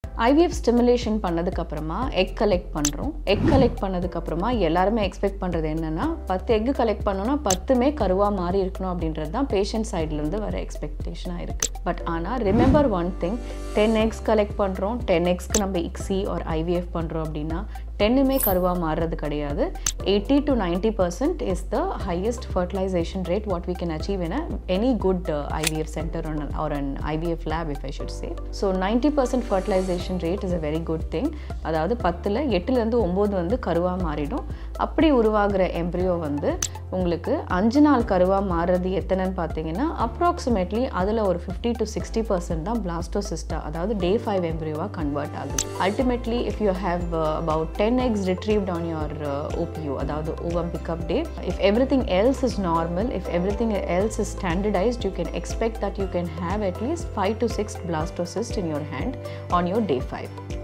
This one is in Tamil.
ஐவிஎஃப் ஸ்டிமுலேஷன் பண்ணதுக்கப்புறமா எக் கலெக்ட் பண்ணுறோம் எக் கலெக்ட் பண்ணதுக்கப்புறமா எல்லாருமே எக்ஸ்பெக்ட் பண்ணுறது என்னென்னா பத்து எக்கு கலெக்ட் பண்ணோன்னா பத்துமே கருவாக மாறி இருக்கணும் அப்படின்றது தான் பேஷண்ட் சைட்லேருந்து வர எக்ஸ்பெக்டேஷனாக இருக்குது பட் ஆனால் remember one thing ten eggs collect பண்ணுறோம் டென் எக்ஸ்க்கு நம்ம இக்ஸி ஆர் ஐவிஎஃப் பண்ணுறோம் அப்படின்னா டென்னுமே கருவாக மாறுறது கிடையாது eighty to ninety percent is the highest fertilization rate what we can achieve in any good IVF centre or an IVF lab if I should say so ninety percent fertilization rate is a very good thing அதாவது பத்தில் எட்டுலேருந்து ஒம்பது வந்து கருவாக மாறிடும் அப்படி உருவாகிற எம்ப்ரியோ வந்து உங்களுக்கு அஞ்சு நாள் கருவாக மாறுறது எத்தனைன்னு பார்த்தீங்கன்னா அப்ராக்சிமேட்லி அதில் ஒரு ஃபிஃப்டி டு சிக்ஸ்டி பர்சன்ட் தான் பிளாஸ்டோசிஸ்டா அதாவது டே ஃபைவ் எம்ப்ரியோவாக கன்வெர்ட் ஆகுது ultimately if you have about ten eggs retrieved on your OPU அதாவது ovum pickup day if everything else is normal if everything else is standardized you can expect that you can have at least five to six blastocyst in your hand on your day five